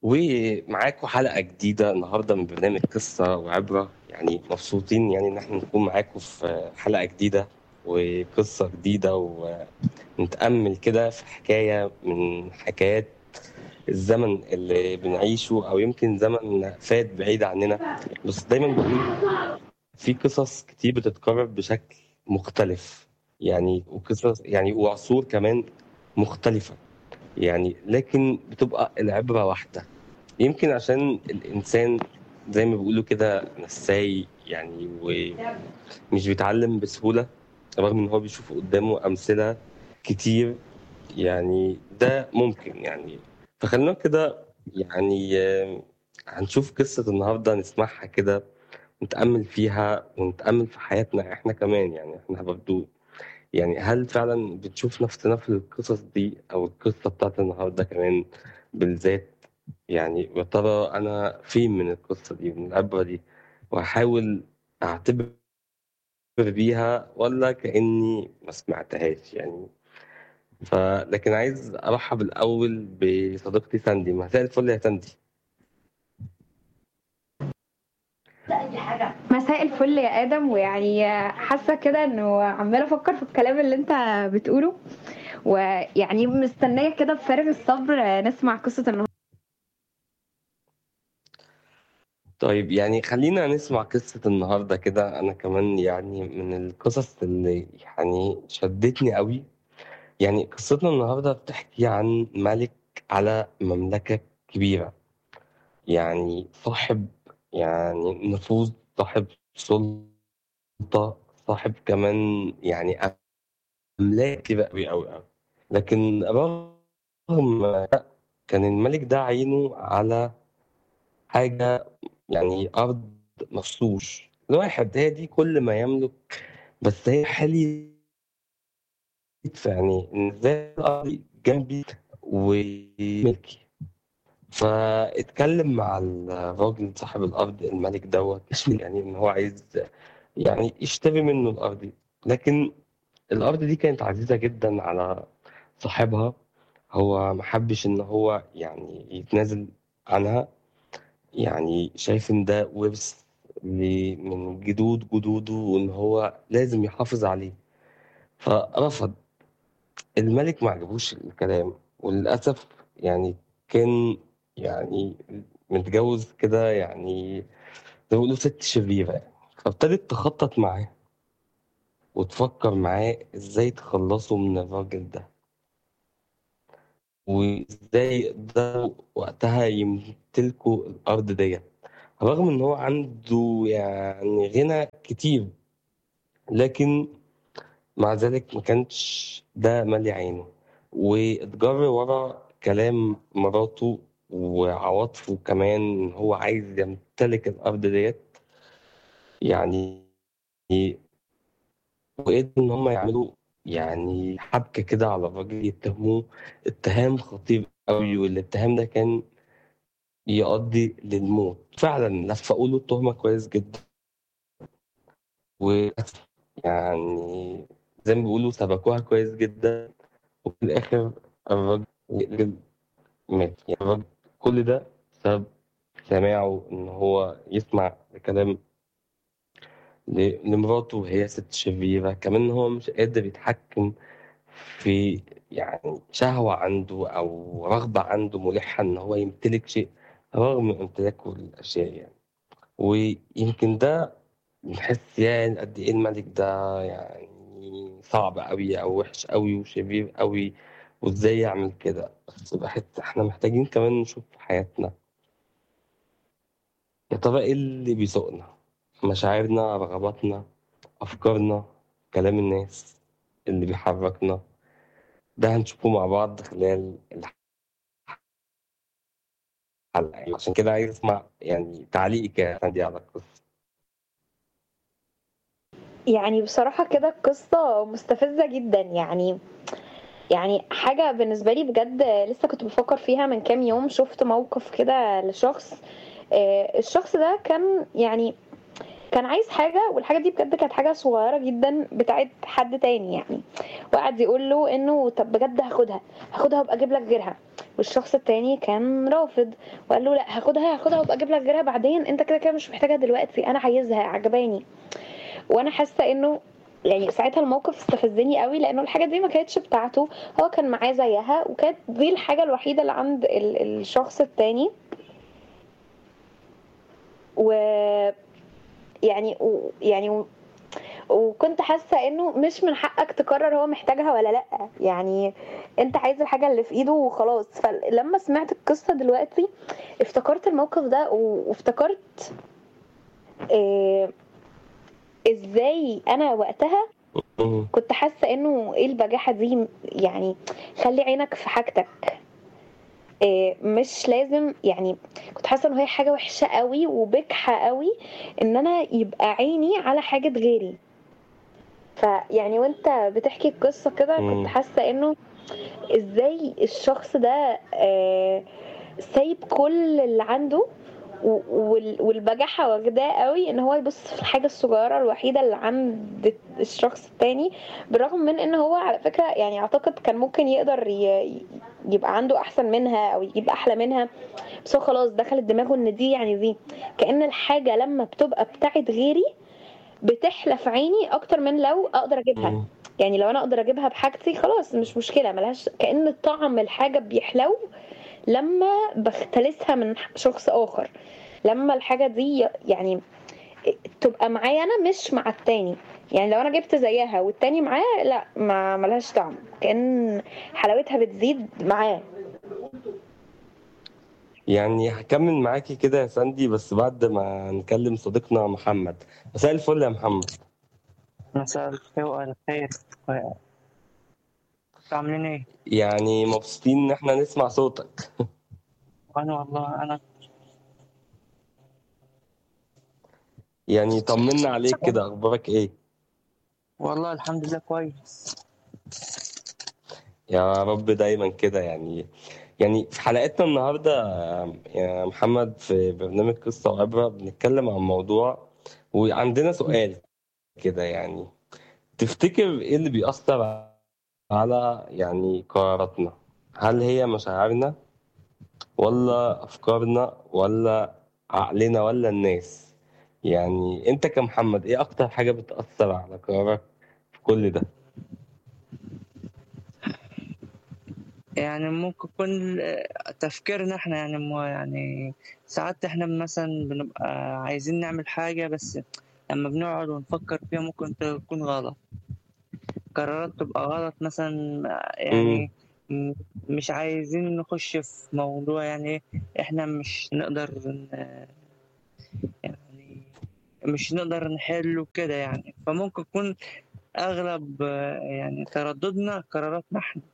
ومعاكم حلقة جديدة النهاردة من برنامج قصة وعبرة يعني مبسوطين يعني إن احنا نكون معاكم في حلقة جديدة وقصة جديدة ونتأمل كده في حكاية من حكايات الزمن اللي بنعيشه أو يمكن زمن فات بعيد عننا بس دايما بقول في قصص كتير بتتكرر بشكل مختلف يعني وقصص يعني وعصور كمان مختلفة يعني لكن بتبقى العبرة واحدة يمكن عشان الإنسان زي ما بيقولوا كده نساي يعني ومش بيتعلم بسهولة رغم إن هو بيشوف قدامه أمثلة كتير يعني ده ممكن يعني فخلينا كده يعني آه، هنشوف قصة النهاردة نسمعها كده نتأمل فيها ونتأمل في حياتنا إحنا كمان يعني إحنا برضو يعني هل فعلا بتشوف نفسنا في القصص دي أو القصة بتاعت النهاردة كمان بالذات يعني يا ترى أنا فين من القصة دي من العبرة دي وأحاول أعتبر بيها ولا كأني ما سمعتهاش يعني ف لكن عايز أرحب الأول بصديقتي ساندي مساء الفل يا ساندي مساء الفل يا ادم ويعني حاسه كده انه عماله افكر في الكلام اللي انت بتقوله ويعني مستنيه كده بفارغ الصبر نسمع قصه النهارده طيب يعني خلينا نسمع قصة النهاردة كده أنا كمان يعني من القصص اللي يعني شدتني قوي يعني قصتنا النهاردة بتحكي عن ملك على مملكة كبيرة يعني صاحب يعني نفوذ صاحب سلطة صاحب كمان يعني أملاك كتيرة أوي أوي أوي لكن رغم كان الملك ده عينه على حاجة يعني أرض مفروش الواحد هي دي كل ما يملك بس هي حالي يعني إن إزاي الأرض جنبي وملكي فاتكلم مع الراجل صاحب الأرض الملك دوت يعني إن هو عايز يعني يشتري منه الأرض دي لكن الأرض دي كانت عزيزة جدا على صاحبها هو محبش إن هو يعني يتنازل عنها يعني شايف إن ده ورث ل- من جدود جدوده وإن هو لازم يحافظ عليه فرفض الملك ما عجبوش الكلام وللأسف يعني كان يعني متجوز كده يعني زي ما بيقولوا ست شريرة يعني فابتدت تخطط معاه وتفكر معاه ازاي تخلصوا من الراجل ده وازاي يقدروا وقتها يمتلكوا الأرض ديت رغم ان هو عنده يعني غنى كتير لكن مع ذلك ما كانش ده مالي عينه واتجر ورا كلام مراته وعواطفه كمان إن هو عايز يمتلك الأرض ديت يعني وقدروا إن هم يعملوا يعني حبكة كده على الراجل يتهموه اتهام خطير قوي والاتهام ده كان يؤدي للموت فعلا لفقوا له التهمة كويس جدا ويعني زي ما بيقولوا سبكوها كويس جدا وفي الآخر الراجل مات يعني الراجل كل ده بسبب سماعه إن هو يسمع كلام ل- لمراته وهي ست شريرة كمان هو مش قادر يتحكم في يعني شهوة عنده أو رغبة عنده ملحة إن هو يمتلك شيء رغم امتلاكه للأشياء يعني ويمكن ده بنحس يعني قد إيه الملك ده يعني صعب أوي أو وحش أوي وشرير أوي وإزاي يعمل كده بس بحس إحنا محتاجين كمان نشوف في حياتنا يا ترى إيه اللي بيسوقنا مشاعرنا رغباتنا أفكارنا كلام الناس اللي بيحركنا ده هنشوفه مع بعض خلال الحلقة يعني عشان كده عايز أسمع يعني تعليقك يا ساندي على القصة يعني بصراحه كده القصه مستفزه جدا يعني يعني حاجه بالنسبه لي بجد لسه كنت بفكر فيها من كام يوم شفت موقف كده لشخص آه، الشخص ده كان يعني كان عايز حاجة والحاجة دي بجد كانت حاجة صغيرة جدا بتاعت حد تاني يعني وقعد يقول له انه طب بجد هاخدها هاخدها وابقى اجيب لك غيرها والشخص التاني كان رافض وقال له لا هاخدها هاخدها وابقى اجيب لك غيرها بعدين انت كده كده مش محتاجها دلوقتي انا عايزها عجباني وانا حاسه انه يعني ساعتها الموقف استفزني قوي لانه الحاجه دي ما كانتش بتاعته هو كان معاه زيها وكانت دي الحاجه الوحيده اللي عند ال- الشخص التاني و يعني و... يعني و... وكنت حاسه انه مش من حقك تقرر هو محتاجها ولا لا يعني انت عايز الحاجه اللي في ايده وخلاص فلما سمعت القصه دلوقتي افتكرت الموقف ده و- وافتكرت إيه ازاي انا وقتها مم. كنت حاسه انه ايه البجاحه دي يعني خلي عينك في حاجتك إيه مش لازم يعني كنت حاسه ان هي حاجه وحشه قوي وبجحه قوي ان انا يبقى عيني على حاجه غيري فيعني وانت بتحكي القصه كده مم. كنت حاسه انه ازاي الشخص ده آه، سايب كل اللي عنده و- وال- والبجاحة واخداه قوي ان هو يبص في الحاجة الصغيرة الوحيدة اللي عند الشخص التاني بالرغم من ان هو على فكرة يعني اعتقد كان ممكن يقدر ي- يبقى عنده احسن منها او يجيب احلى منها بس هو خلاص دخلت دماغه ان دي يعني دي كأن الحاجة لما بتبقى بتاعت غيري بتحلى في عيني اكتر من لو اقدر اجيبها مم. يعني لو انا اقدر اجيبها بحاجتي خلاص مش مشكله ملهاش كأن طعم الحاجه بيحلو لما بختلسها من شخص اخر لما الحاجه دي يعني تبقى معايا انا مش مع التاني يعني لو انا جبت زيها والتاني معاه لا ما ملهاش طعم كأن حلاوتها بتزيد معاه يعني هكمل معاكي كده يا ساندي بس بعد ما نكلم صديقنا محمد مساء الفل يا محمد مساء الخير والخير عاملين ايه؟ يعني مبسوطين ان احنا نسمع صوتك وانا والله انا يعني طمنا عليك كده اخبارك ايه والله الحمد لله كويس يا رب دايما كده يعني يعني في حلقتنا النهارده يا محمد في برنامج قصة وعبرة بنتكلم عن موضوع وعندنا سؤال كده يعني تفتكر ايه اللي بيأثر على يعني قراراتنا هل هي مشاعرنا ولا أفكارنا ولا عقلنا ولا الناس يعني انت كمحمد ايه اكتر حاجة بتأثر على قرارك في كل ده يعني ممكن يكون تفكيرنا احنا يعني مو يعني ساعات احنا مثلا بنبقى عايزين نعمل حاجة بس لما بنقعد ونفكر فيها ممكن تكون غلط قرارات تبقى غلط مثلا يعني م- مش عايزين نخش في موضوع يعني ايه احنا مش نقدر ن- يعني مش نقدر نحله كده يعني فممكن يكون اغلب آه، يعني ترددنا قراراتنا احنا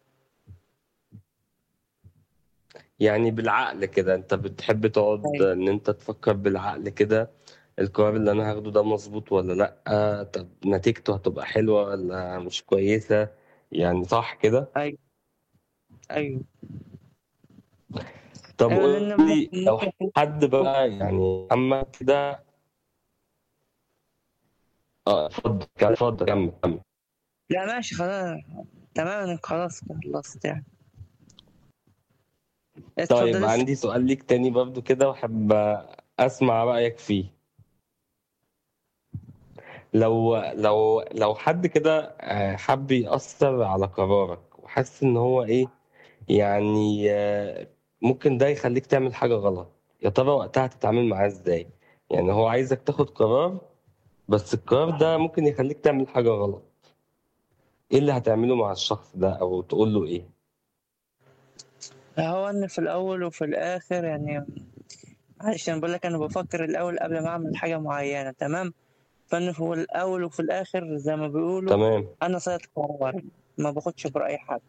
يعني بالعقل كده انت بتحب تقعد أيوة. ان انت تفكر بالعقل كده القرار اللي انا هاخده ده مظبوط ولا لا طب نتيجته هتبقى حلوة ولا مش كويسة يعني صح كده ايوه ايوه طب أيوة، قول لأن لي ممكن- لو ممكن- حد بقى يعني محمد كده اه اتفضل اتفضل كمل كمل لا ماشي خلاص تمام خلاص خلصت يعني اتفضل طيب اسأل. عندي سؤال ليك تاني برضو كده وأحب أسمع رأيك فيه لو لو لو حد كده آه، حب يأثر على قرارك وحاسس إن هو إيه يعني آه، ممكن ده يخليك تعمل حاجة غلط يا ترى وقتها هتتعامل معاه إزاي؟ يعني هو عايزك تاخد قرار بس القرار ده ممكن يخليك تعمل حاجة غلط إيه اللي هتعمله مع الشخص ده أو تقول له إيه؟ هو ان في الاول وفي الاخر يعني معلش انا بقول لك انا بفكر الاول قبل ما اعمل حاجه معينه تمام فانا في الاول وفي الاخر زي ما بيقولوا تمام انا صايد قرار ما باخدش براي حد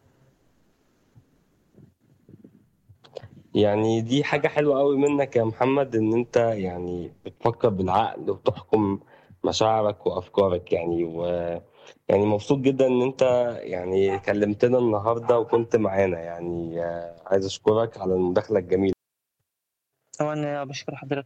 يعني دي حاجة حلوة قوي منك يا محمد إن أنت يعني بتفكر بالعقل وتحكم مشاعرك وأفكارك يعني و يعني مبسوط جدا إن أنت يعني كلمتنا النهاردة وكنت معانا يعني آه، عايز أشكرك على المداخلة الجميلة هو انا بشكر حضرتك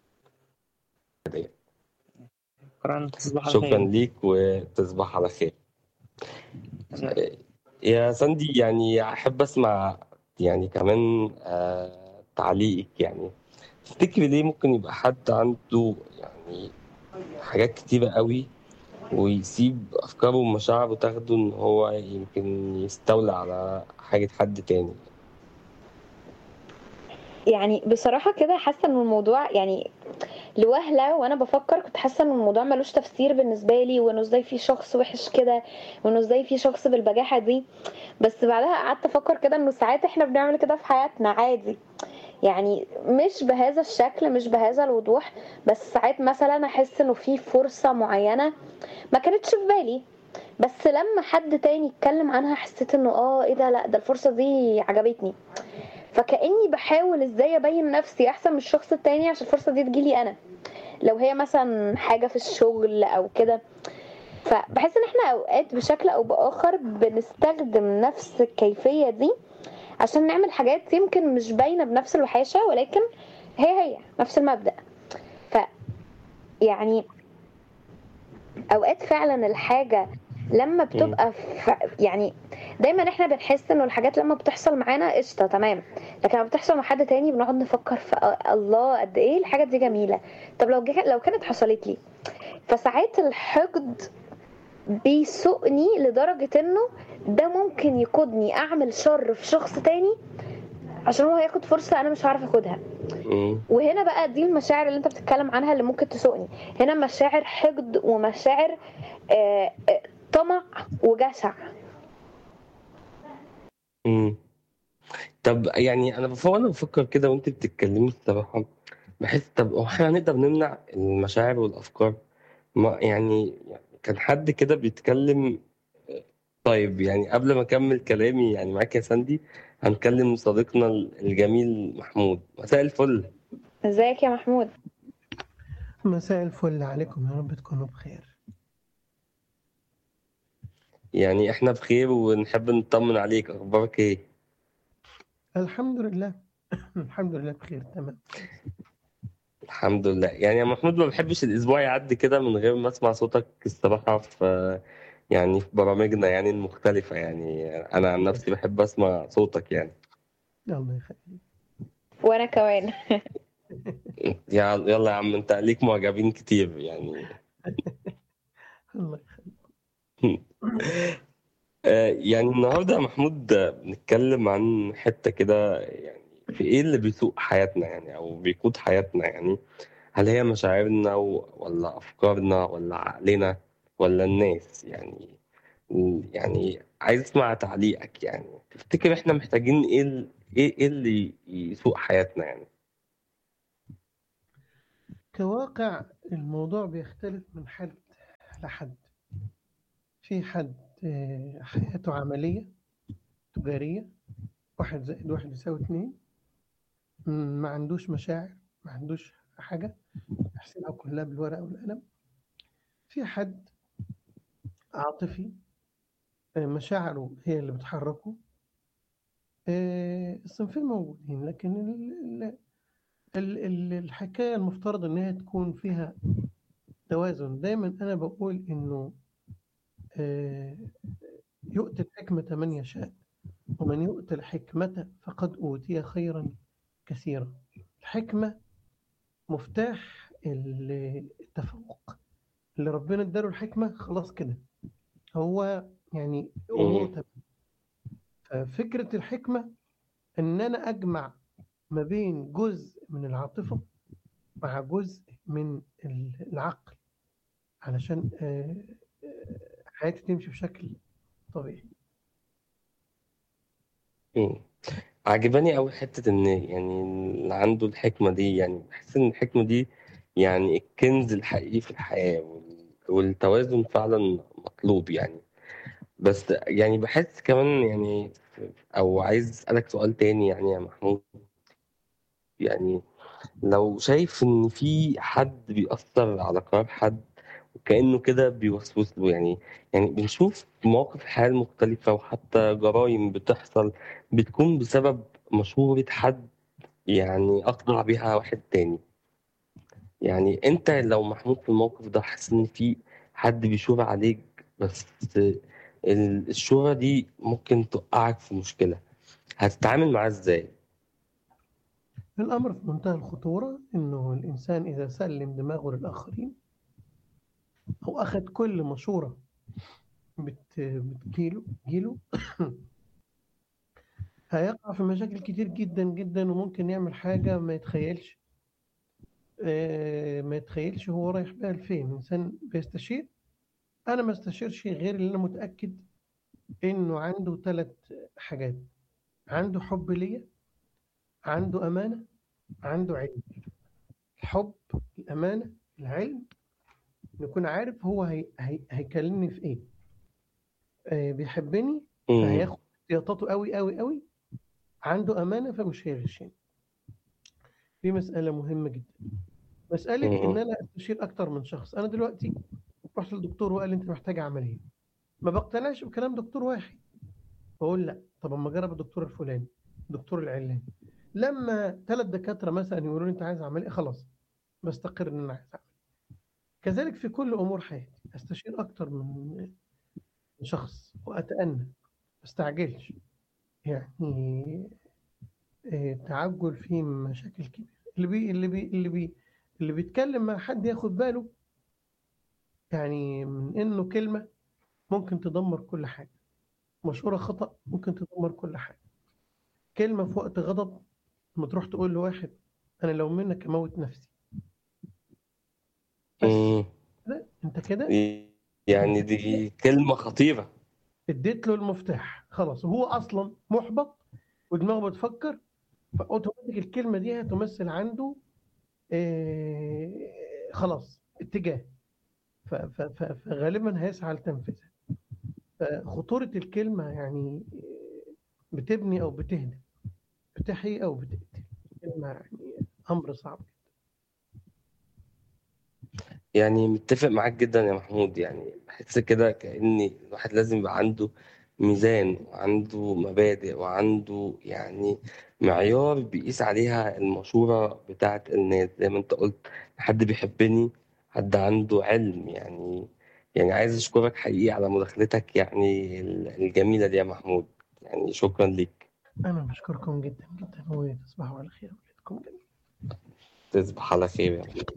دي شكرا تصبح على شكرا خير ليك وتصبح على خير يا ساندي يعني أحب أسمع يعني كمان آه تعليقك يعني تفتكري ليه ممكن يبقى حد عنده يعني حاجات كتيرة قوي ويسيب أفكاره ومشاعره تاخده إن هو يمكن يستولى على حاجة حد تاني يعني بصراحة كده حاسة ان الموضوع يعني لوهلة وانا بفكر كنت حاسة ان الموضوع ملوش تفسير بالنسبة لي وانه ازاي في شخص وحش كده وانه ازاي في شخص بالبجاحة دي بس بعدها قعدت افكر كده انه ساعات احنا بنعمل كده في حياتنا عادي يعني مش بهذا الشكل مش بهذا الوضوح بس ساعات مثلا احس انه في فرصة معينة ما كانتش في بالي بس لما حد تاني اتكلم عنها حسيت انه اه ايه ده لا ده الفرصة دي عجبتني فكأني بحاول ازاي ابين نفسي احسن من الشخص التاني عشان الفرصة دي تجيلي انا لو هي مثلا حاجة في الشغل او كده فبحس ان احنا اوقات بشكل او باخر بنستخدم نفس الكيفية دي عشان نعمل حاجات يمكن مش باينة بنفس الوحاشة ولكن هي هي نفس المبدأ ف يعني اوقات فعلا الحاجة لما بتبقى ف... يعني دايما احنا بنحس انه الحاجات لما بتحصل معانا قشطه تمام لكن لما بتحصل مع حد تاني بنقعد نفكر في الله قد ايه الحاجه دي جميله طب لو جه... لو كانت حصلت لي فساعات الحقد بيسوقني لدرجه انه ده ممكن يقودني اعمل شر في شخص تاني عشان هو هياخد فرصه انا مش هعرف اخدها مم. وهنا بقى دي المشاعر اللي انت بتتكلم عنها اللي ممكن تسوقني هنا مشاعر حقد ومشاعر آه، آه، طمع وجشع مم. طب يعني انا بفكر انا بفكر كده وانت بتتكلمي الصراحه بحس طب هو احنا هنقدر نمنع المشاعر والافكار ما يعني كان حد كده بيتكلم طيب يعني قبل ما اكمل كلامي يعني معاك يا ساندي هنكلم صديقنا الجميل محمود مساء الفل ازيك يا محمود مساء الفل عليكم يا رب تكونوا بخير يعني احنا بخير ونحب نطمن عليك اخبارك ايه الحمد لله الحمد لله بخير تمام الحمد لله يعني يا محمود ما بحبش الاسبوع يعدي كده من غير ما اسمع صوتك الصراحه في يعني في برامجنا يعني المختلفه يعني انا عن نفسي بحب اسمع صوتك يعني الله يخليك وانا كمان يا يلا يا عم انت ليك معجبين كتير يعني الله يخليك آه، يعني النهارده يا محمود آه، بنتكلم عن حته كده يعني في ايه اللي بيسوق حياتنا يعني او بيقود حياتنا يعني هل هي مشاعرنا و- ولا افكارنا ولا عقلنا ولا الناس يعني يعني عايز اسمع تعليقك يعني تفتكر احنا محتاجين ايه ال- ايه ايه اللي يسوق حياتنا يعني كواقع الموضوع بيختلف من حد لحد في حد آه، حياته عملية تجارية واحد زائد واحد يساوي اتنين م، ما عندوش مشاعر ما عندوش حاجة يحسبها كلها بالورقة والقلم في حد عاطفي آه، مشاعره هي اللي بتحركه آه، الصنفين موجودين لكن ال- ال- ال- ال- الحكاية المفترض إنها تكون فيها توازن دايما أنا بقول إنه آه، يؤتي الحكمة من يشاء ومن يؤتى الحكمة فقد أوتي خيرا كثيرا الحكمة مفتاح ال- التفوق اللي ربنا اداله الحكمة خلاص كده هو يعني أموره مم. تمام ففكرة الحكمة إن أنا أجمع ما بين جزء من العاطفة مع جزء من ال- العقل علشان آه، آه، حياتي تمشي بشكل طبيعي مم. عجباني أوي حتة إن يعني اللي عنده الحكمة دي يعني بحس إن الحكمة دي يعني الكنز الحقيقي في الحياة وال- والتوازن فعلا مطلوب يعني بس يعني بحس كمان يعني أو عايز أسألك سؤال تاني يعني يا محمود يعني لو شايف إن في حد بيأثر على قرار حد وكأنه كده بيوسوس له يعني يعني بنشوف مواقف الحياة المختلفة وحتى جرائم بتحصل بتكون بسبب مشورة حد يعني أقنع بيها واحد تاني يعني أنت لو محمود في الموقف ده حاسس إن في حد بيشور عليك بس ال- الشورى دي ممكن توقعك في مشكلة هتتعامل معاه ازاي الأمر في منتهى الخطورة إنه الإنسان إذا سلم دماغه للآخرين أو أخذ كل مشورة بت... بتجيله بتجيله هيقع في مشاكل كتير جدا جدا وممكن يعمل حاجة ما يتخيلش آه، ما يتخيلش هو رايح بيها لفين الإنسان بيستشير أنا ما استشيرش غير اللي أنا متأكد إنه عنده ثلاث حاجات عنده حب ليا عنده أمانة عنده علم الحب الأمانة العلم نكون عارف هو هي... هي... هيكلمني في إيه آه، بيحبني مم. فهياخد احتياطاته قوي قوي قوي عنده أمانة فمش هيغشني دي مسألة مهمة جدا مسألة مم. إن أنا أستشير أكتر من شخص أنا دلوقتي رحت للدكتور وقال لي أنت محتاج عملية ما بقتنعش بكلام دكتور واحد بقول لا طب اما اجرب الدكتور الفلاني الدكتور العلاني لما ثلاث دكاتره مثلا يقولوا لي انت عايز عمليه خلاص بستقر ان انا عايز اعمل كذلك في كل امور حياتي استشير اكتر من من شخص واتأنى ما استعجلش يعني آه، التعجل فيه مشاكل كبيره اللي بي اللي بي اللي بي اللي بيتكلم مع حد ياخد باله يعني من انه كلمه ممكن تدمر كل حاجه مشورة خطأ ممكن تدمر كل حاجة كلمة في وقت غضب لما تروح تقول لواحد أنا لو منك أموت نفسي بس مم. كده أنت كده يعني دي كلمة خطيرة اديت له المفتاح خلاص وهو أصلا محبط ودماغه بتفكر فأوتوماتيك الكلمة دي هتمثل عنده آه خلاص اتجاه ف- ف- ف- فغالبا هيسعى لتنفيذها فخطورة الكلمة يعني بتبني أو بتهدم بتحيي أو بتقتل كلمة يعني أمر صعب يعني متفق معاك جدا يا محمود يعني بحس كده كأن الواحد لازم يبقى عنده ميزان وعنده مبادئ وعنده يعني معيار بيقيس عليها المشورة بتاعت الناس زي ما انت قلت حد بيحبني حد عنده علم يعني يعني عايز اشكرك حقيقي على مداخلتك يعني الجميلة دي يا محمود يعني شكرا ليك أنا بشكركم جدا جدا وتصبحوا على خير وليلتكم جميل تصبح على خير يا محمود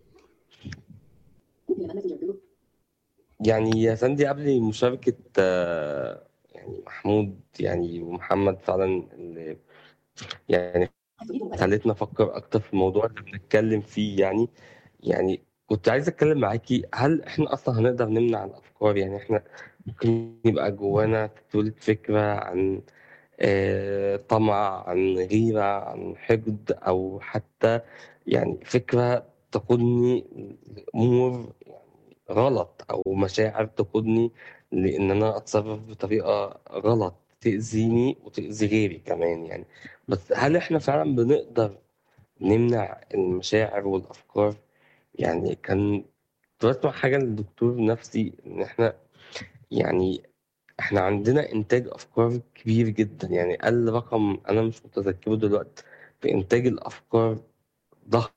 يعني يا ساندي قبل مشاركة آه، يعني محمود يعني ومحمد فعلا اللي يعني خلتنا أفكر أكتر في الموضوع اللي بنتكلم فيه يعني يعني كنت عايز أتكلم معاكي هل إحنا أصلا هنقدر نمنع الأفكار يعني إحنا ممكن يبقى جوانا تولد فكرة عن آه، طمع عن غيرة عن حقد أو حتى يعني فكرة تقودني لأمور يعني غلط أو مشاعر تقودني لأن أنا أتصرف بطريقة غلط تأذيني وتأذي غيري كمان يعني بس هل إحنا فعلا بنقدر نمنع المشاعر والأفكار يعني كان كنت بسمع حاجة للدكتور نفسي إن إحنا يعني احنا عندنا انتاج افكار كبير جدا يعني اقل رقم انا مش متذكره دلوقتي في انتاج الافكار ضخم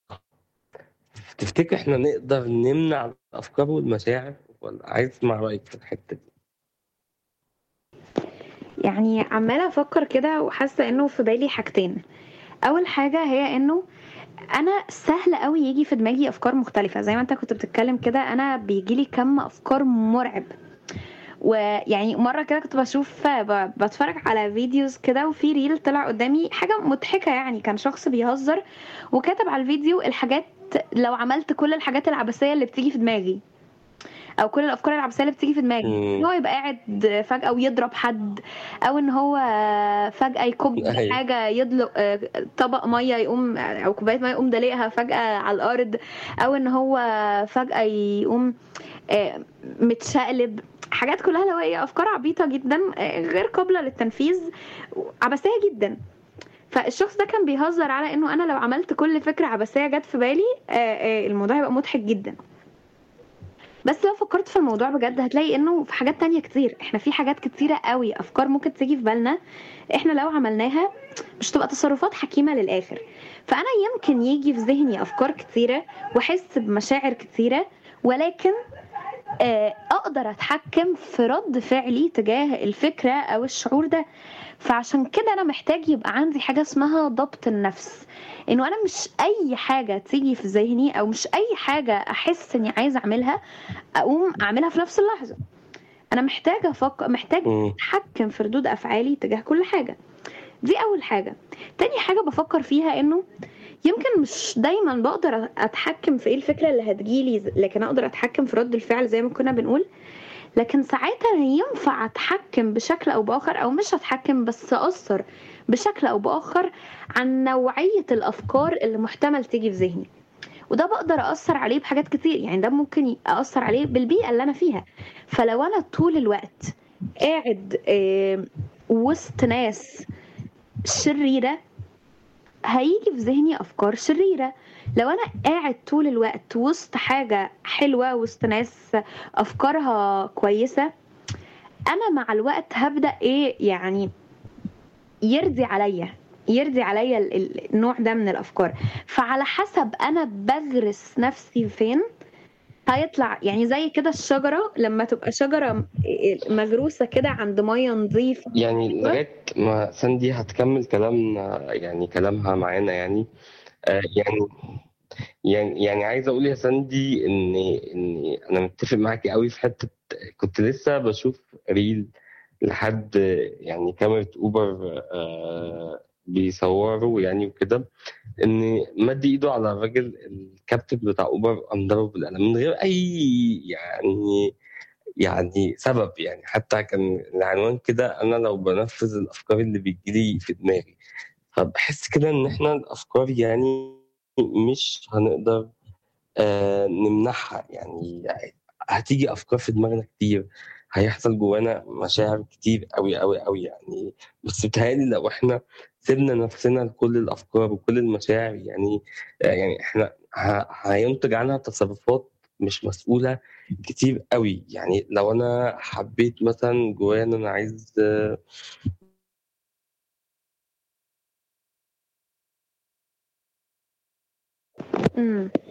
تفتكر احنا نقدر نمنع الافكار والمشاعر ولا عايز اسمع رايك في الحته دي يعني عمالة أفكر كده وحاسة إنه في بالي حاجتين أول حاجة هي إنه أنا سهل قوي يجي في دماغي أفكار مختلفة زي ما أنت كنت بتتكلم كده أنا بيجيلي كم أفكار مرعب ويعني مرة كده كنت بشوف ب- بتفرج على فيديوز كده وفي ريل طلع قدامي حاجة مضحكة يعني كان شخص بيهزر وكتب على الفيديو الحاجات لو عملت كل الحاجات العبثية اللي بتيجي في دماغي او كل الافكار العبثيه اللي بتيجي في دماغي ان مم. هو يبقى قاعد فجاه ويضرب حد او ان هو فجاه يكب أيوة. حاجه يدلق آه، طبق ميه يقوم او كوبايه ميه يقوم دلقها فجاه على الارض او ان هو فجاه يقوم آه، متشقلب حاجات كلها اللي هو ايه افكار عبيطه جدا آه، غير قابله للتنفيذ عبثيه جدا فالشخص ده كان بيهزر على انه انا لو عملت كل فكره عبثيه جت في بالي آه، آه، الموضوع هيبقى مضحك جدا بس لو فكرت في الموضوع بجد هتلاقي انه في حاجات تانية كتير احنا في حاجات كتيرة قوي افكار ممكن تيجي في بالنا احنا لو عملناها مش تبقى تصرفات حكيمة للاخر فانا يمكن يجي في ذهني افكار كتيرة واحس بمشاعر كتيرة ولكن آه، اقدر اتحكم في رد فعلي تجاه الفكره او الشعور ده فعشان كده انا محتاج يبقى عندي حاجه اسمها ضبط النفس انه انا مش اي حاجه تيجي في ذهني او مش اي حاجه احس اني عايزه اعملها اقوم اعملها في نفس اللحظه انا محتاجه افكر محتاج مم. اتحكم في ردود افعالي تجاه كل حاجه دي اول حاجه تاني حاجه بفكر فيها انه يمكن مش دايما بقدر اتحكم في ايه الفكره اللي هتجيلي ز- لكن اقدر اتحكم في رد الفعل زي ما كنا بنقول لكن ساعتها ينفع اتحكم بشكل او باخر او مش اتحكم بس اثر بشكل او باخر عن نوعيه الافكار اللي محتمل تيجي في ذهني وده بقدر اثر عليه بحاجات كتير يعني ده ممكن اثر عليه بالبيئه اللي انا فيها فلو انا طول الوقت قاعد آه، وسط ناس شريره هيجي في ذهني افكار شريره لو انا قاعد طول الوقت وسط حاجه حلوه وسط ناس افكارها كويسه انا مع الوقت هبدا ايه يعني يرضي عليا يرضي عليا ال- ال- النوع ده من الافكار فعلى حسب انا بغرس نفسي فين هيطلع يعني زي كده الشجره لما تبقى شجره م- مغروسه كده عند ميه نظيفه يعني لغاية ما ساندي هتكمل كلامنا يعني كلامها معانا يعني آه يعني يعني يعني عايز اقول يا ساندي ان ان انا متفق معاكي قوي في حته كنت لسه بشوف ريل لحد يعني كاميرا اوبر آه بيصوروا يعني وكده ان مد ايده على الراجل الكابتن بتاع اوبر قام ضربه بالقلم من غير اي يعني يعني سبب يعني حتى كان العنوان كده انا لو بنفذ الافكار اللي بتجيلي في دماغي فبحس كده ان احنا الافكار يعني مش هنقدر آه نمنعها يعني هتيجي افكار في دماغنا كتير هيحصل جوانا مشاعر كتير قوي قوي قوي يعني بس بتهيألي لو احنا سيبنا نفسنا لكل الافكار وكل المشاعر يعني آه يعني احنا ه- هينتج عنها تصرفات مش مسؤولة كتير قوي يعني لو انا حبيت مثلا جوايا ان انا عايز آه، امم